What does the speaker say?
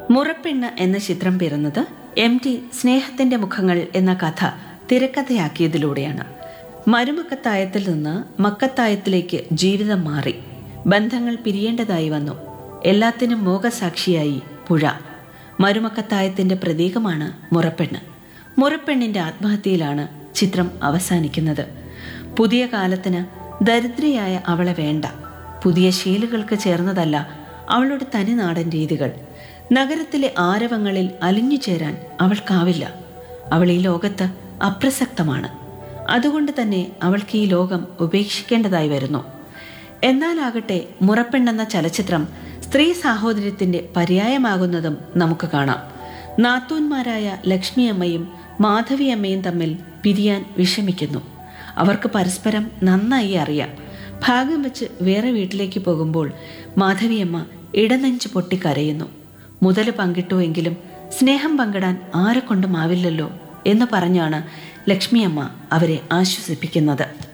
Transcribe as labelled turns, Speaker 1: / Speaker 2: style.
Speaker 1: മുറപ്പെണ്ണ് എന്ന ചിത്രം പിറന്നത് എം ടി സ്നേഹത്തിന്റെ മുഖങ്ങൾ എന്ന കഥ തിരക്കഥയാക്കിയതിലൂടെയാണ് മരുമക്കത്തായത്തിൽ നിന്ന് മക്കത്തായത്തിലേക്ക് ജീവിതം മാറി ബന്ധങ്ങൾ പിരിയേണ്ടതായി വന്നു എല്ലാത്തിനും മോഹസാക്ഷിയായി പുഴ മരുമക്കത്തായത്തിന്റെ പ്രതീകമാണ് മുറപ്പെണ്ണ് മുറപ്പെണ്ണിന്റെ ആത്മഹത്യയിലാണ് ചിത്രം അവസാനിക്കുന്നത് പുതിയ കാലത്തിന് ദരിദ്രയായ അവളെ വേണ്ട പുതിയ ശീലുകൾക്ക് ചേർന്നതല്ല അവളുടെ തനിനാടൻ രീതികൾ നഗരത്തിലെ ആരവങ്ങളിൽ അലിഞ്ഞു ചേരാൻ അവൾക്കാവില്ല അവൾ ഈ ലോകത്ത് അപ്രസക്തമാണ് അതുകൊണ്ട് തന്നെ അവൾക്ക് ഈ ലോകം ഉപേക്ഷിക്കേണ്ടതായി വരുന്നു എന്നാലാകട്ടെ മുറപ്പെണ്ണെന്ന ചലച്ചിത്രം സ്ത്രീ സാഹോദര്യത്തിന്റെ പര്യായമാകുന്നതും നമുക്ക് കാണാം നാത്തൂന്മാരായ ലക്ഷ്മിയമ്മയും മാധവിയമ്മയും തമ്മിൽ പിരിയാൻ വിഷമിക്കുന്നു അവർക്ക് പരസ്പരം നന്നായി അറിയാം ഭാഗം വെച്ച് വേറെ വീട്ടിലേക്ക് പോകുമ്പോൾ മാധവിയമ്മ ഇടനെഞ്ച് പൊട്ടിക്കരയുന്നു മുതൽ പങ്കിട്ടുവെങ്കിലും സ്നേഹം പങ്കിടാൻ ആരെ കൊണ്ടും ആവില്ലല്ലോ എന്ന് പറഞ്ഞാണ് ലക്ഷ്മിയമ്മ അവരെ ആശ്വസിപ്പിക്കുന്നത്